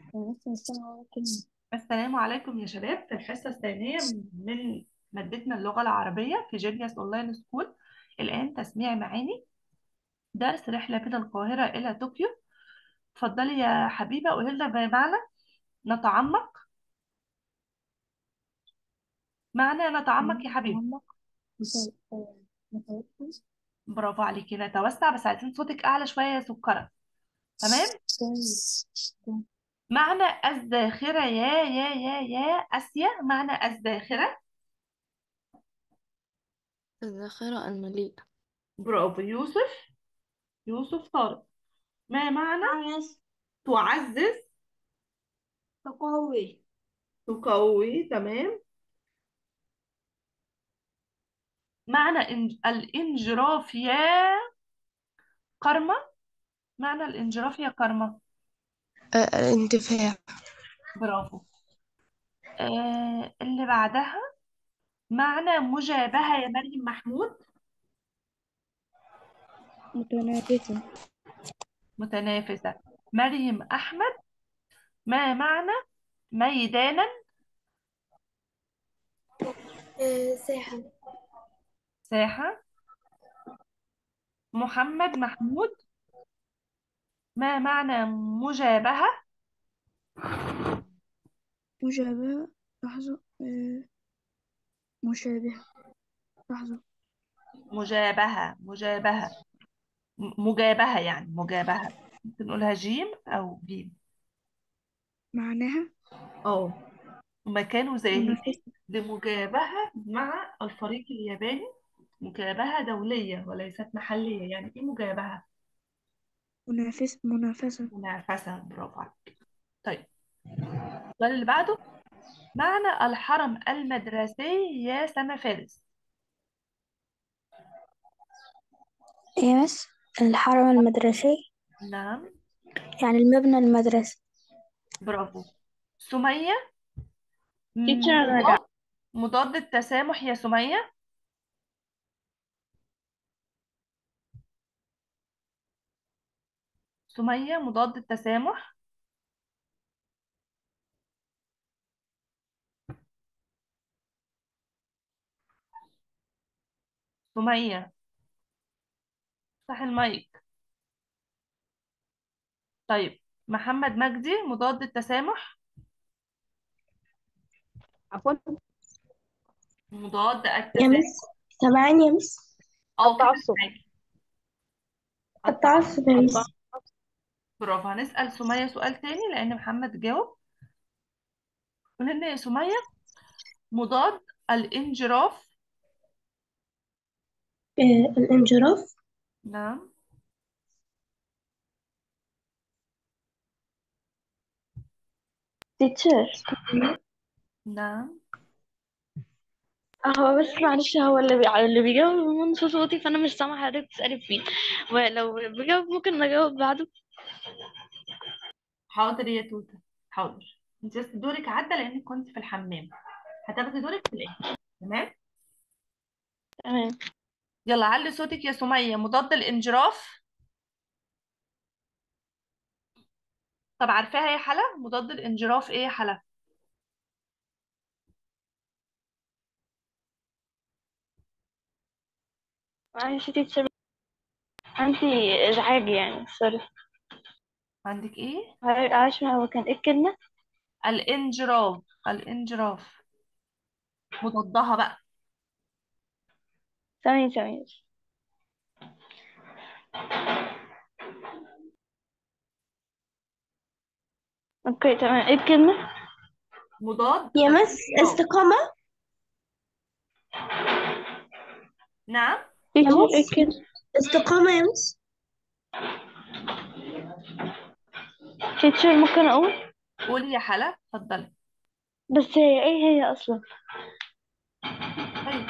بس السلام عليكم السلام عليكم يا شباب في الحصة الثانية من مادتنا اللغة العربية في جينيوس أونلاين سكول الآن تسميع معاني درس رحلة من القاهرة إلى طوكيو اتفضلي يا حبيبة قولي لنا بمعنى نتعمق معنى نتعمق يا حبيبة نتعمق نت- آه، نتوسع برافو عليكي نتوسع بس عايزين صوتك أعلى شوية يا سكرة تمام طيب معنى الزاخرة يا يا يا يا آسيا معنى الزاخرة الذاكرة المليئة برافو يوسف يوسف طارق ما معنى خامس تعزز تقوي تقوي تمام معنى إن- الانجراف يا كرمة معنى الانجراف يا كرمة الاندفاع برافو آه اللي بعدها معنى مجابهة يا مريم محمود متنافسة متنافسة مريم أحمد ما معنى ميدانا ساحة ساحة محمد محمود ما معنى مجابهة مشابهة لحظة آه، مشابهة لحظة مجابهة مجابهة م- مجابهة يعني مجابهة ممكن نقولها جيم أو جيم معناها اه هما كانوا ذاهبين منافسة لمجابهة مع الفريق الياباني مجابهة دولية وليست محلية يعني ايه مجابهة منافس منافسة منافسة برافو عليك طيب السؤال اللي بعده معنى الحرم المدرسي يا سما فارس ايه بس الحرم المدرسي نعم يعني المبنى المدرسي برافو سمية تيتشر مضاد مضاد التسامح يا سمية سمية مضاد التسامح سمية افتح المايك طيب محمد مجدي مضاد التسامح عفوا مضاد يا التسامح مس سامعاني يا مس اه كده التعصب معاكي التعصب يا مس برافو هنسأل سمية سؤال تاني لأن محمد جاوب قول لنا يا سمية مضاد الانجراف آه الانجراف نعم تيتشر نعم هو بس معلش هو اللي بي... اللي بيجاوب من صوتي فانا مش سامعه حضرتك بتسألي فين ولو بيجاوب ممكن نجاوب بعده حاضر يا توتة حاضر انت بس دورك عدى لأنك كنت في الحمام هتاخدي دورك في الآخر تمام تمام يلا علي صوتك يا سمية مضاد الانجراف طب عارفاها يا حلا مضاد الانجراف ايه يا حلا معلش يا تيتشر عندي ازعاج يعني سوري عندك ايه عايش هو كان ايه الكلمه الانجراف الانجراف مضادها بقى ثواني ثواني اوكي تمام ايه الكلمه مضاد يا مس الانجراف استقامه نعم يا مس ايه الكلمه استقامه يا مس تيتشر ممكن اقول قولي يا حلا اتفضلي بس هي ايه هي اصلا طيب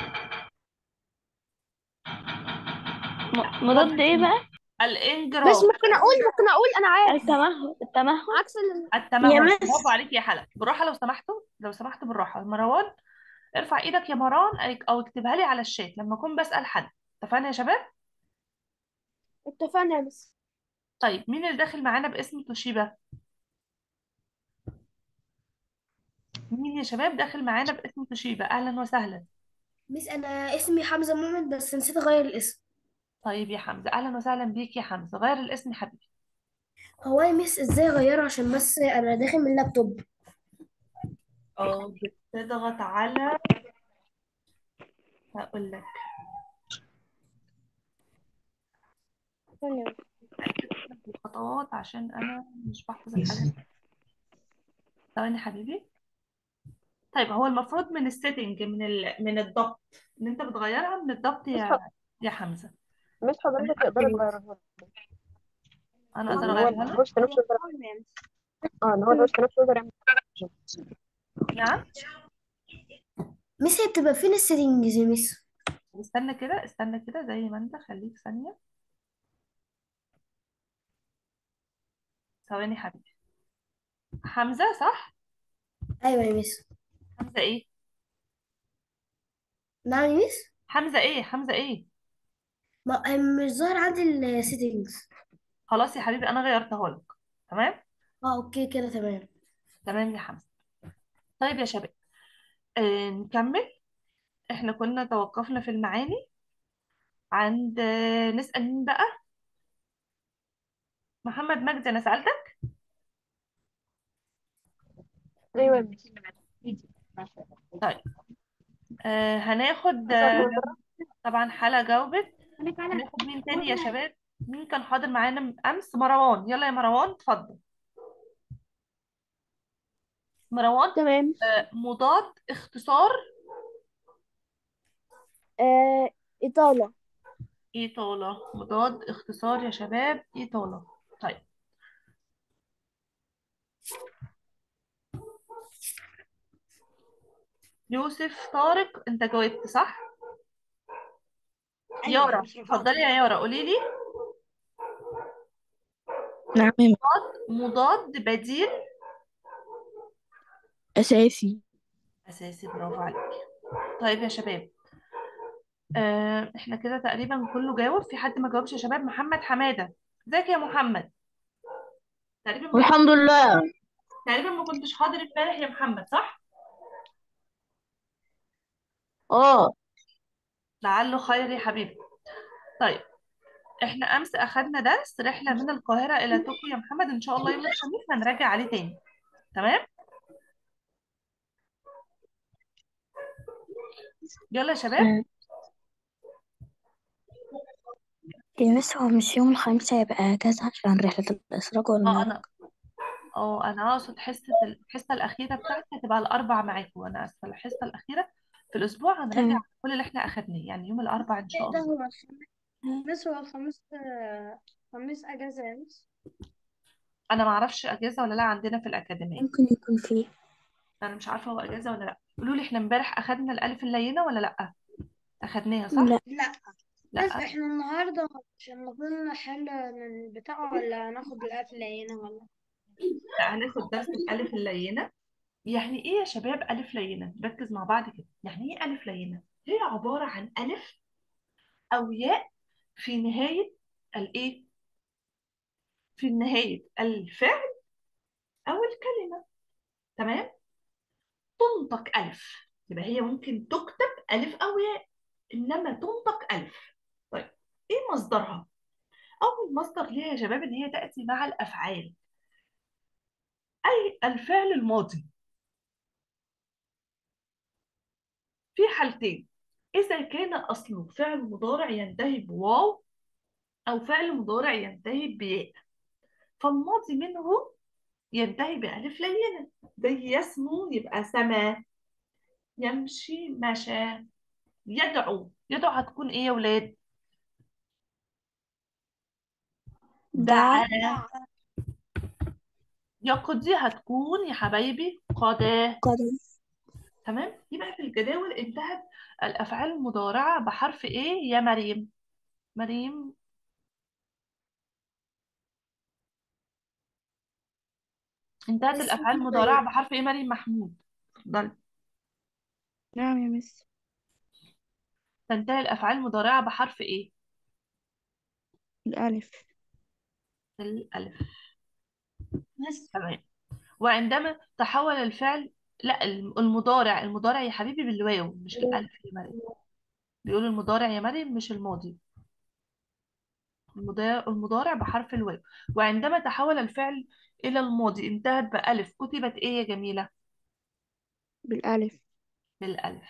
م- مضاد ايه بقى الانجراف بس ممكن اقول ممكن اقول انا عارف التمهل التمهل عكس ال... يا التمهل مس برافو عليك يا حلا بالراحه لو سمحتوا لو سمحت بالراحه مروان ارفع ايدك يا مروان أي- او اكتبها لي على الشات لما اكون بسأل حد اتفقنا يا شباب اتفقنا يا مس طيب مين اللي داخل معانا باسم توشيبا يا شباب داخل معانا باسم توشيبا اهلا وسهلا ميس انا اسمي حمزة محمد بس نسيت اغير الاسم طيب يا حمزه اهلا وسهلا بيك يا حمزه غير الاسم يا حبيبي هو يا ميس ازاي اغيره عشان بس انا داخل من اللابتوب اه بتضغط على هقول لك الخطوات عشان انا مش بحفظ الحاجات ثواني يا حبيبي طيب هو المفروض من السيتنج من ال... من الضبط ان انت بتغيرها من الضبط يا يا حمزه مش حضرتك تقدري تغيرها انا اقدر اللي هو اغيرها لك الهوست نفسه يقدر اه اللي هو الهوست نفسه يقدر يعمل نعم ميس هي بتبقى فين السيتنجز يا ميس استنى كده استنى كده زي ما انت خليك ثانيه ثواني يا حبيبي حمزه صح ايوه يا ميس حمزه ايه نعم يا ميس حمزه ايه حمزه ايه ما مش ظاهر عندي السيتنجز خلاص يا حبيبي انا غيرتها لك تمام اه اوكي كده تمام تمام يا حمزه طيب يا شباب آه نكمل احنا كنا توقفنا في المعاني عند آه، نسأل مين بقى محمد مجدي انا سألتك ايوه يا ميس طيب آه هناخد آه طبعا حلا جاوبت هناخد مين تاني يا شباب مين كان حاضر معانا امس مروان يلا يا مروان اتفضل مروان تمام آه مضاد اختصار آه إطالة إيطالة مضاد اختصار يا شباب إيطالة طيب يوسف طارق انت جاوبت صح يارا اتفضلي يا يارا قولي لي نعم مضاد بديل أساسي اساسي برافو عليك طيب يا شباب آه احنا كده تقريبا كله جاوب في حد ما جاوبش يا شباب محمد حمادة ازيك يا محمد تقريبا ما والحمد لله تقريبا ما كنتش حاضر امبارح يا محمد صح اه لعله خير يا حبيبي طيب احنا امس اخدنا درس رحلة من القاهرة الى طوكيو يا محمد ان شاء الله يوم الخميس هنراجع عليه تاني تمام يلا يا شباب يا مس هو مش يوم الخميس هيبقى اجازة عشان رحلة الإسراء اه والمعراج انا اه انا اقصد حصه الحصه الاخيره بتاعتي هتبقى الاربع معاكم وانا اسفه الحصه الاخيره في الاسبوع هنراجع تمام كل اللي احنا اخدناه يعني يوم الاربع ان شاء ده الله هو الخميس مس هو الخميس خميس أجازة يا مس انا ما اعرفش اجازه ولا لا عندنا في الاكاديميه ممكن يكون فيه انا مش عارفه هو اجازه ولا لا قولوا لي احنا امبارح اخدنا الالف اللينه ولا لا اخدناها صح لا لا بس لا احنا النهاردة مش المفروض نحل من البتاع ولا ناخد الأكل هنا ولا لا هناخد درس الالف اللينه يعني ايه يا شباب الف لينه نركز مع بعض كده يعني ايه الف لينه هي عباره عن الف او ياء في نهايه الايه في نهايه الفعل او الكلمه تمام تنطق ألف يبقى هي ممكن تكتب ألف أو ياء إنما تنطق ألف طيب إيه مصدرها؟ أول مصدر ليها يا شباب إن هي تأتي مع الأفعال أي الفعل الماضي في حالتين إذا كان أصله فعل مضارع ينتهي بواو أو فعل مضارع ينتهي بياء فالماضي منه ينتهي بألف لينة زي يسمو يبقى سما يمشي مشى يدعو يدعو هتكون ايه يا ولاد دعا دعا يقضي هتكون يا حبايبي قضى قدم تمام يبقى في الجداول انتهت الافعال المضارعه بحرف ايه يا مريم مريم انتهت بس الافعال المضارعه بحرف ايه مريم محمود اتفضلي نعم يا مس تنتهي الافعال المضارعه بحرف ايه الألف الالف بس تمام وعندما تحول الفعل لا الم- المضارع المضارع يا حبيبي بالواو مش الألف يا مريم بيقولوا المضارع يا مريم مش الماضي المضارع المضارع بحرف الواو وعندما تحول الفعل إلى الماضي انتهت بألف كتبت إيه يا جميلة بالألف بالألف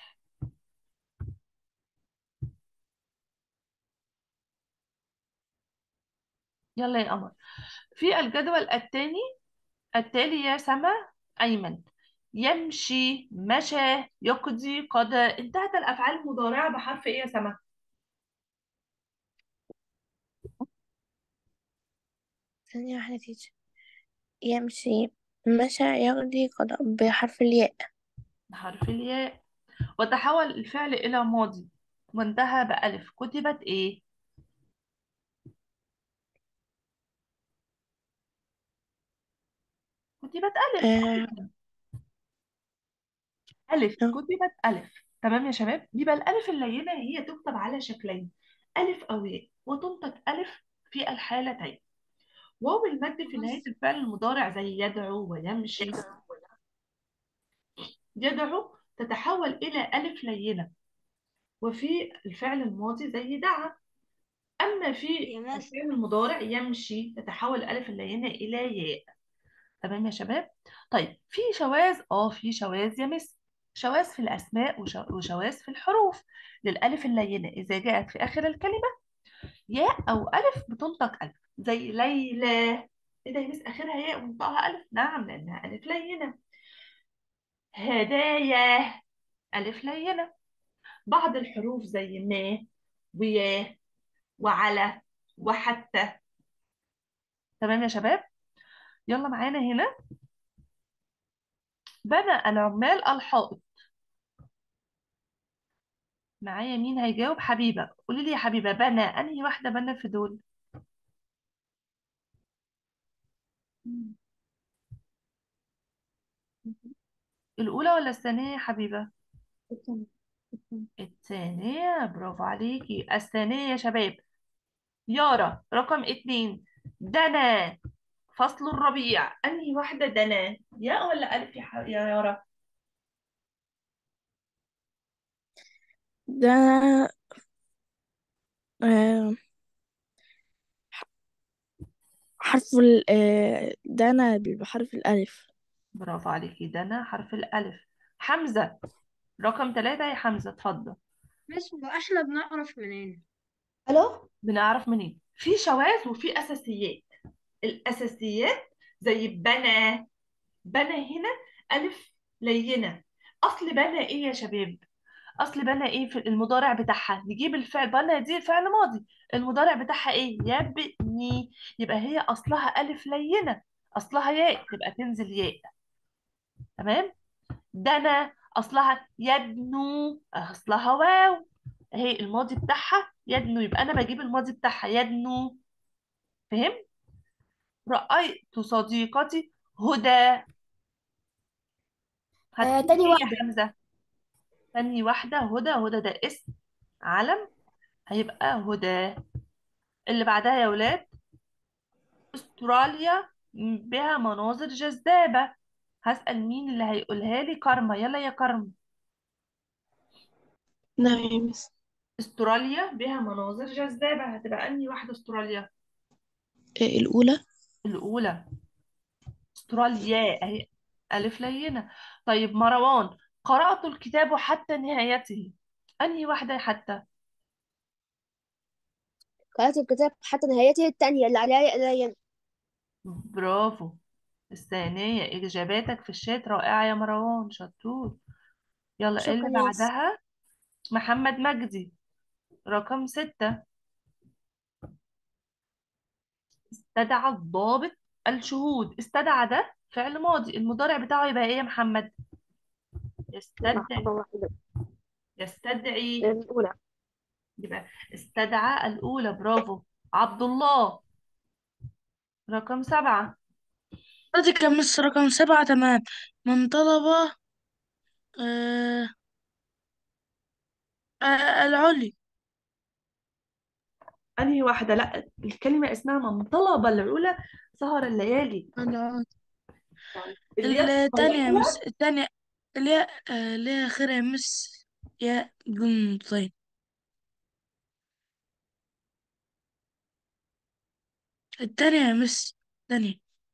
يلا يا قمر في الجدول الثاني التالي يا سما أيمن يمشي مشى يقضي قضى انتهت الأفعال المضارعة بحرف إيه يا سما ثانية واحدة تيجي يمشي مشى يغدي قضاء بحرف الياء بحرف الياء وتحول الفعل إلى ماضي وانتهى بألف كتبت إيه كتبت ألف آه ألف آه. كتبت ألف تمام يا شباب يبقى الألف اللينة هي تكتب على شكلين ألف أو ياء وتنطق ألف في الحالتين واو المد في نهاية الفعل المضارع زي يدعو ويمشي يدعو تتحول إلى ألف لينة وفي الفعل الماضي زي دعا أما في يا مس الفعل المضارع يمشي تتحول ألف اللينة إلى ياء تمام يا شباب طيب في شواذ اه في شواذ يا مس شواذ في الأسماء وش- وشواذ في الحروف للألف اللينة إذا جاءت في آخر الكلمة ياء أو ألف بتنطق ألف زي ليلى إيه ده يا مس آخرها ياء ونطقها ألف نعم لأنها ألف لينة هدايا ألف لينة بعض الحروف زي ما ويا وعلى وحتى تمام يا شباب يلا معانا هنا بنى العمال الحائط معايا مين هيجاوب حبيبة قولي لي يا حبيبة بنى أنهي واحدة بنى في دول الأولى ولا الثانية يا حبيبة الثانية برافو عليكي الثانية يا شباب يارا رقم اتنين دنا فصل الربيع أنهي واحدة دنا ياء ولا ألف يا ح- يا يارا ده آه حرف ال آه ده أنا بحرف الألف برافو عليكي دنا حرف الألف حمزة رقم ثلاثة يا حمزة اتفضل مس هو احنا بنعرف منين الو بنعرف منين في شواذ وفي أساسيات الأساسيات زي بنى بنى هنا ألف لينة أصل بنى إيه يا شباب أصل بنى إيه في المضارع بتاعها نجيب الفعل بنى دي فعل ماضي المضارع بتاعها إيه يبني يبقى هي أصلها ألف لينة أصلها ياء تبقى تنزل ياء تمام دنا أصلها يدنو أصلها واو اهي الماضي بتاعها يدنو يبقى أنا بجيب الماضي بتاعها يدنو فهم رأيت صديقتي هدى آه هتقولي تاني ايه يا واحدة حمزة تاني واحدة هدى هدى ده اسم علم هيبقى هدى اللي بعدها يا ولاد استراليا بها مناظر جذابة هسأل مين اللي هيقولها لي كارما يلا يا كارما نعم يا مس استراليا بها مناظر جذابة هتبقى أنهي واحدة استراليا آه الأولى الأولى استراليا أهي ألف لينة طيب مروان قرأت الكتاب حتى نهايته أنهي واحدة حتى قرأت الكتاب حتى نهايته التانية اللي عليها قليل برافو الثانية إجاباتك في الشات رائعة يا مروان شطور يلا شكرا اللي يا مس بعدها محمد مجدي رقم ستة استدعى الضابط الشهود استدعى ده فعل ماضي المضارع بتاعه يبقى ايه يا محمد يستدعي مرحبا واحدة يستدعي الأولى يبقى استدعى الأولى برافو عبد الله رقم سبعة حضرتك يا مس رقم سبعة تمام من طلب آه آه العلي أنهي واحدة لا الكلمة اسمها من طلب العلا سهر الليالي العلي اليد التانية يا الطويلة مس التانية اللي هي آه، اللي هي آخرها مس يا جنطين التانية يا مس التانية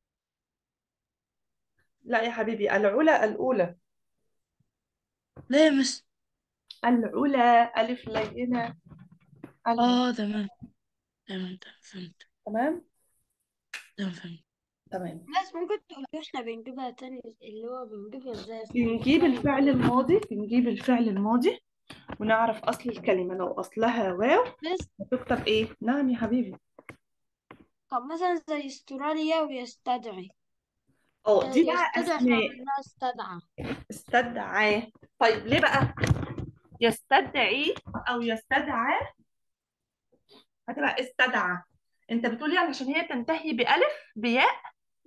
لا يا حبيبي العلا الأولى لا يا مس العلا ألف لينة العلا اه تمام تمام تمام فهمت تمام تمام فهمت تمام بس ممكن تقولي احنا بنجيبها تاني اللي هو بنجيبها ازاي بنجيب تاني الفعل الماضي بنجيب الفعل الماضي ونعرف أصل الكلمة لو أصلها واو بس هتكتب إيه؟ نعم يا حبيبي طب مثلا زي استراليا ويستدعي اه آه، دي بقى يستدعي احنا أسماء عملناها استدعى استدعى طيب ليه بقى يستدعي أو يستدعى هتبقى استدعى أنت بتقولي علشان هي تنتهي بألف بياء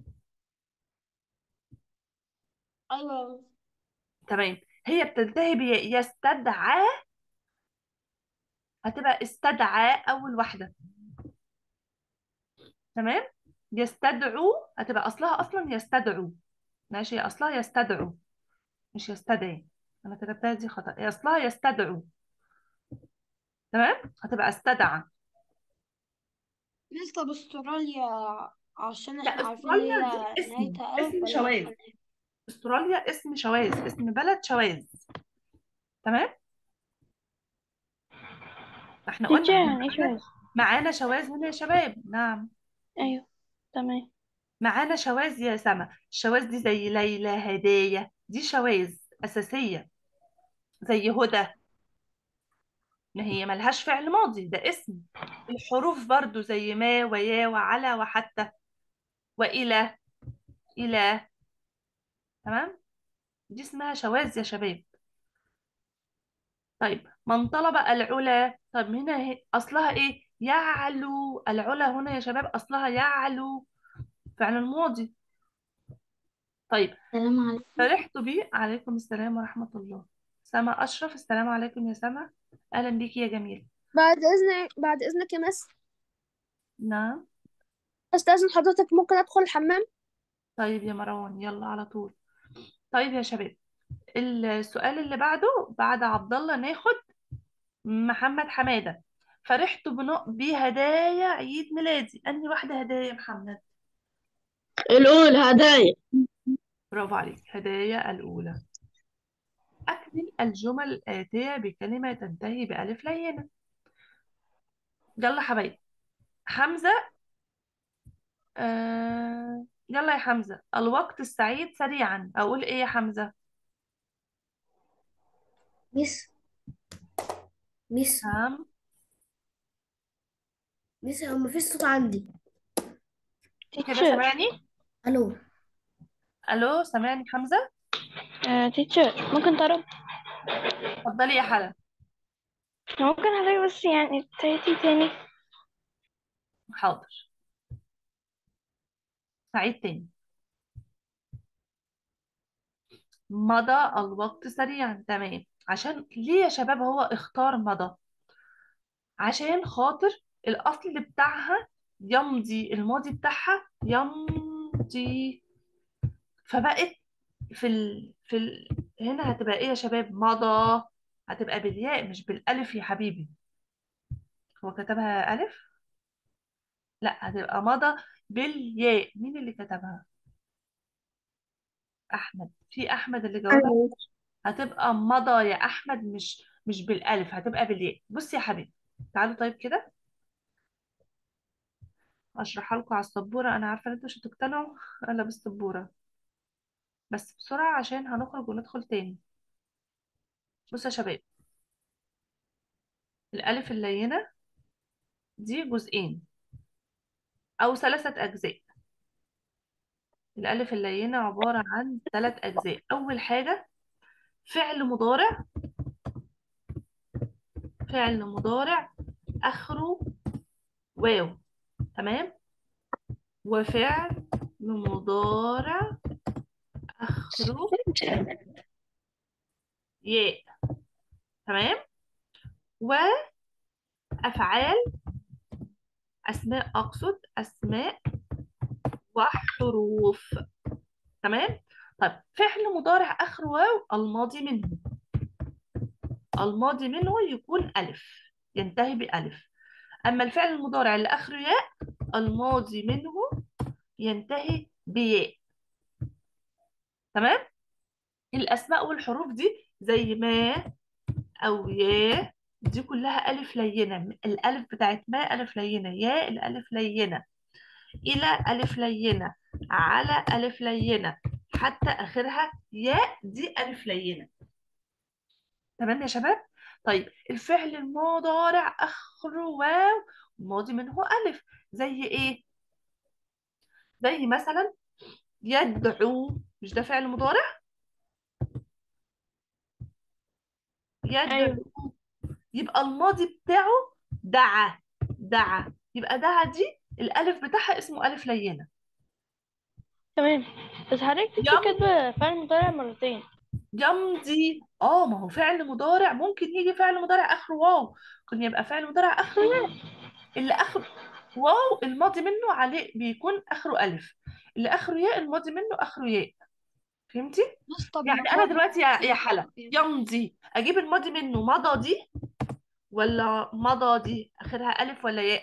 ايوه تمام هي بتنتهي بياء يستدعى هتبقى استدعى أول واحدة تمام يستدعو هتبقى أصلها أصلا يستدعو ماشي هي أصلها يستدعو مش يستدعي أنا كتبتها دي خطأ هي أصلها يستدعو تمام هتبقى استدعى بس طب استراليا عشان لا احنا عارفين استراليا هي دي اسم نهايتها ألف اسم ولا شواذ لأ استراليا اسم شواذ اسم بلد شواذ تمام احنا قلنا تيتشر إن يعني ايه معانا شواذ معانا شواذ هنا يا شباب نعم ايوه تمام معانا شواذ يا سما الشواذ دي زي ليلى هدايا دي شواذ أساسية زي هدى ما هي ملهاش فعل ماضي ده اسم الحروف برضو زي ما ويا وعلى وحتى وإلى إلى تمام دي اسمها شواذ يا شباب طيب من طلب العلا طب هنا هي أصلها إيه يعلو العلا هنا يا شباب أصلها يعلو فعل الماضي طيب السلام عليكم فرحت بي عليكم السلام ورحمة الله سما أشرف السلام عليكم يا سما أهلا بيكي يا جميل بعد إذنك بعد إذنك يا مس نعم أستاذن حضرتك ممكن أدخل الحمام طيب يا مروان يلا على طول طيب يا شباب السؤال اللي بعده بعد عبد الله ناخد محمد حمادة فرحت بنق بهدايا عيد ميلادي أنهي واحدة هدايا يا محمد الأولى هدايا برافو عليك هدايا الأولى أكمل الجمل الآتية بكلمة تنتهي بألف لينة يلا حبايبي حمزة آه... يلا يا حمزة الوقت السعيد سريعا أقول إيه يا حمزة ميس ميس نعم ميس هو مفيش صوت عندي كده تيتشر سامعني الو ألو سامعني حمزة آه تيتشر ممكن تقرب اتفضلي يا حلا ممكن حضرتك بس يعني تعيدي تاني حاضر سعيد تاني مضى الوقت سريعا تمام عشان ليه يا شباب هو اختار مضى عشان خاطر الأصل بتاعها يمضي الماضي بتاعها يمضي فبقت في ال... في ال... هنا هتبقى ايه يا شباب مضى هتبقى بالياء مش بالألف يا حبيبي هو كتبها ألف لا هتبقى مضى بالياء مين اللي كتبها أحمد في أحمد اللي جاوبها هتبقى مضى يا أحمد مش مش بالألف هتبقى بالياء بص يا حبيبي تعالوا طيب كده أشرحها لكم على السبورة أنا عارفة إن أنتوا مش هتقتنعوا أنا بالسبورة بس بسرعة عشان هنخرج وندخل تاني بصوا يا شباب الألف اللينة دي جزئين أو ثلاثة أجزاء الألف اللينة عبارة عن ثلاث أجزاء أول حاجة فعل مضارع فعل مضارع آخره واو تمام وفعل مضارع آخره ياء تمام وأفعال أسماء أقصد أسماء وحروف تمام طيب فعل مضارع اخره واو الماضي منه الماضي منه يكون الف ينتهي بالف اما الفعل المضارع اللي اخره ياء الماضي منه ينتهي بياء تمام الاسماء والحروف دي زي ما او يا دي كلها الف لينه الالف بتاعت ما الف لينه يا الالف لينه الى الف لينه على الف لينه حتى اخرها ياء دي الف لينه تمام يا شباب طيب الفعل المضارع اخره واو الماضي منه الف زي ايه زي مثلا يدعو مش ده فعل مضارع يدعو ايوه يبقى الماضي بتاعه دعا دعا يبقى دعا دي الالف بتاعها اسمه الف لينه تمام بس حضرتك لسه يم كاتبة فعل مضارع مرتين يمضي اه ما هو فعل مضارع ممكن يجي فعل مضارع اخره واو ممكن يبقى فعل مضارع اخره ياء اللي اخره واو الماضي منه عليه بيكون اخره الف اللي اخره ياء الماضي منه اخره ياء فهمتي بص طب يعني ما انا هو دلوقتي يا يا حلا يمضي اجيب الماضي منه مضى دي ولا مضى دي اخرها الف ولا ياء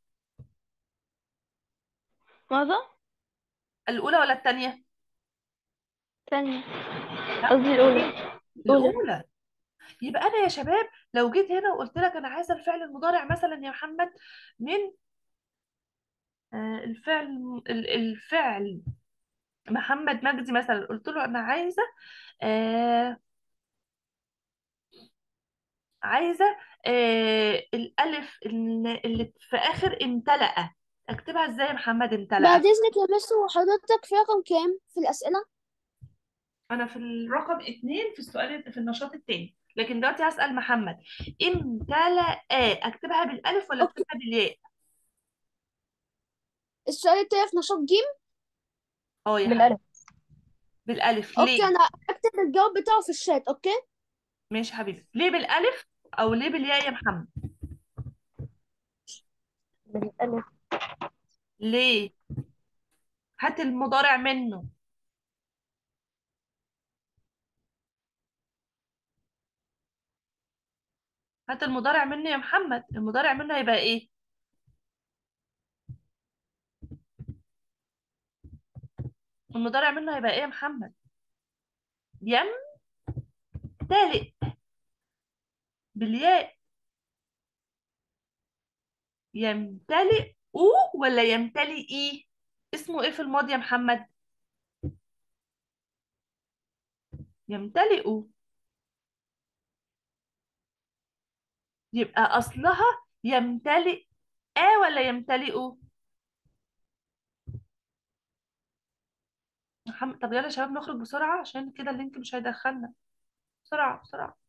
ماذا؟ الاولى ولا الثانيه ثانية لا قصدي الأولى الأولى الاولى يبقى انا يا شباب لو جيت هنا وقلت لك انا عايزه الفعل المضارع مثلا يا محمد من آه، الفعل ال- الفعل محمد مجدي مثلا قلت له انا عايزه آه عايزه آه الالف اللي اللي في اخر امتلأ اكتبها ازاي يا محمد امتلأ بعد إذنك يا مستر وحضرتك في رقم كام في الأسئلة؟ انا في الرقم اتنين في السؤال في النشاط التاني لكن دلوقتي هسأل محمد امتلأ اكتبها بالالف ولا أوكي اكتبها بالياء السؤال التاني في نشاط جيم اه يا حبيبي بالالف بالالف أوكي ليه أنا هكتب الجواب بتاعه في الشات أوكي ماشي يا حبيبي ليه بالالف او ليه بالياء يا محمد بالالف ليه هات المضارع منه هات المضارع منه يا محمد المضارع منه هيبقى ايه المضارع منه هيبقى ايه يا محمد يمتلئ بالياء يمتلئ او ولا يمتلئ اسمه ايه في الماضي يا محمد يمتلئ يبقى اصلها يمتلئ اه ولا يمتلئ محمد طب يلا يا شباب نخرج بسرعة عشان كده اللينك مش هيدخلنا بسرعة بسرعة